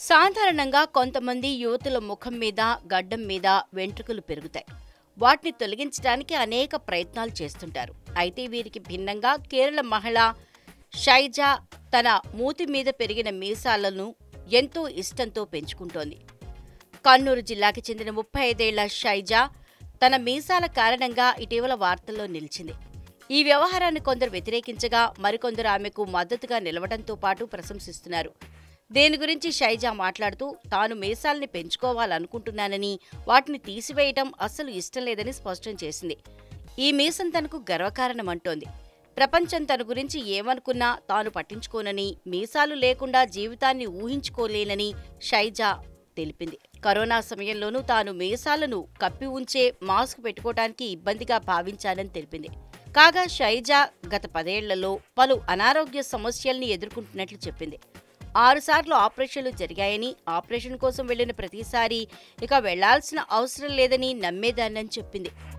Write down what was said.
సాధారణంగా కొంతమంది యువతుల ముఖం మీద గడ్డం మీద వెంట్రుకలు పెరుగుతాయి వాటిని తొలగించడానికి అనేక ప్రయత్నాలు చేస్తుంటారు అయితే వీరికి భిన్నంగా కేరళ మహిళ షైజా తన మూతి మీద పెరిగిన మీసాలను ఎంతో ఇష్టంతో పెంచుకుంటోంది కన్నూరు జిల్లాకి చెందిన ముప్పై ఐదేళ్ల షైజా తన మీసాల కారణంగా ఇటీవల వార్తల్లో నిలిచింది ఈ వ్యవహారాన్ని కొందరు వ్యతిరేకించగా మరికొందరు ఆమెకు మద్దతుగా నిలవడంతో పాటు ప్రశంసిస్తున్నారు దేని గురించి షైజా మాట్లాడుతూ తాను మీసాల్ని పెంచుకోవాలనుకుంటున్నానని వాటిని తీసివేయటం అస్సలు ఇష్టం లేదని స్పష్టం చేసింది ఈ మీసం తనకు గర్వకారణమంటోంది ప్రపంచం తన గురించి ఏమనుకున్నా తాను పట్టించుకోనని మీసాలు లేకుండా జీవితాన్ని ఊహించుకోలేనని షైజా తెలిపింది కరోనా సమయంలోనూ తాను మీసాలను కప్పి ఉంచే మాస్క్ పెట్టుకోవడానికి ఇబ్బందిగా భావించానని తెలిపింది కాగా షైజా గత పదేళ్లలో పలు అనారోగ్య సమస్యల్ని ఎదుర్కొంటున్నట్లు చెప్పింది ఆరుసార్లు ఆపరేషన్లు జరిగాయని ఆపరేషన్ కోసం వెళ్లిన ప్రతిసారి ఇక వెళ్లాల్సిన అవసరం లేదని నమ్మేదాన్నని చెప్పింది